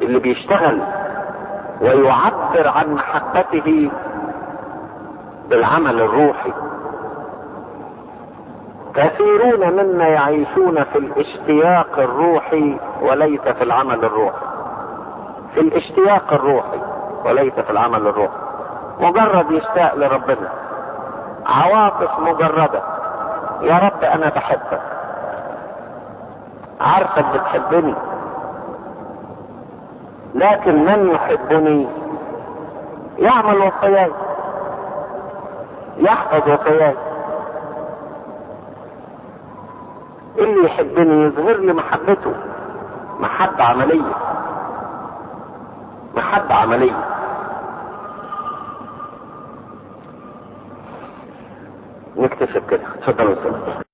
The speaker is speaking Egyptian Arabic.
اللي بيشتغل ويعبر عن محبته بالعمل الروحي كثيرون منا يعيشون في الاشتياق الروحي وليس في العمل الروحي في الاشتياق الروحي وليس في العمل الروحي مجرد يشتاق لربنا عواطف مجردة يا رب انا بحبك عارفك بتحبني لكن من يحبني يعمل وصاياي يحفظ وصاياي اللي يحبني يظهر لي محبته محبة عملية محبة عملية نكتشف كده اتفضل يا